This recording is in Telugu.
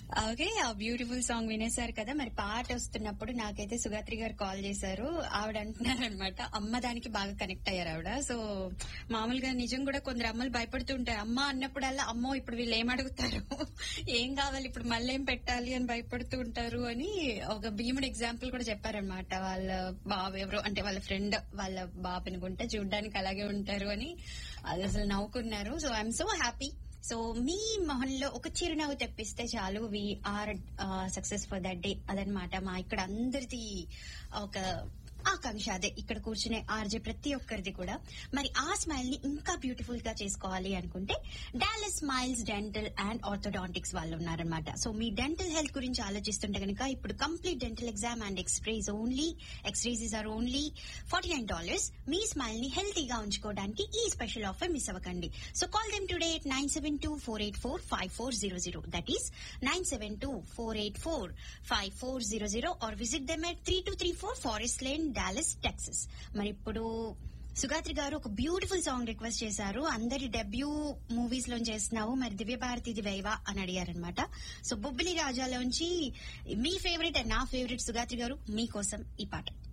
ఓకే ఆ బ్యూటిఫుల్ సాంగ్ వినేశారు కదా మరి పాట వస్తున్నప్పుడు నాకైతే సుగాత్రి గారు కాల్ చేశారు ఆవిడ అంటున్నారు అనమాట అమ్మ దానికి బాగా కనెక్ట్ అయ్యారు ఆవిడ సో మామూలుగా నిజం కూడా కొందరు అమ్మలు భయపడుతూ ఉంటారు అమ్మ అన్నప్పుడల్లా అమ్మో ఇప్పుడు వీళ్ళు ఏం అడుగుతారు ఏం కావాలి ఇప్పుడు మళ్ళీ ఏం పెట్టాలి అని భయపడుతూ ఉంటారు అని ఒక భీముడు ఎగ్జాంపుల్ కూడా చెప్పారనమాట వాళ్ళ బాబు ఎవరో అంటే వాళ్ళ ఫ్రెండ్ వాళ్ళ బాబు అనుకుంటే చూడ్డానికి అలాగే ఉంటారు అని అది అసలు నవ్వుకున్నారు so I'm so happy so మీ మొహంలో ఒక చిరునవ్వు తెప్పిస్తే చాలు we are success for that day అదనమాట మా ఇక్కడ అందరిది ఒక ఆకాంక్ష అదే ఇక్కడ కూర్చునే ఆర్జే ప్రతి ఒక్కరిది కూడా మరి ఆ స్మైల్ ని ఇంకా బ్యూటిఫుల్ గా చేసుకోవాలి అనుకుంటే Dallas Smiles Dental and Orthodontics వాళ్ళు ఉన్నారనమాట సో మీ డెంటల్ హెల్త్ గురించి ఆలోచిస్తుంటే కనుక ఇప్పుడు complete dental exam and x-rays only x-rays or only forty nine dollars మీ స్మైల్ ని హెల్తీగా ఉంచుకోవడానికి ఈ స్పెషల్ ఆఫర్ మిస్ అవ్వకండి so call them today at nine seven two four eight four five four zero zero that is nine seven two four eight four five four zero zero or visit them at three two three four Forest Lane Dallas Texas మరి ఇప్పుడు సుగాత్రి గారు ఒక బ్యూటిఫుల్ సాంగ్ రిక్వెస్ట్ చేశారు అందరి డెబ్యూ మూవీస్ లో చేస్తున్నావు మరి దివ్య భారతిది వైవా అని అడిగారనమాట సో బొబ్బిలి రాజాలోంచి మీ ఫేవరెట్ అండ్ నా ఫేవరెట్ సుగాత్రి గారు మీకోసం ఈ పాట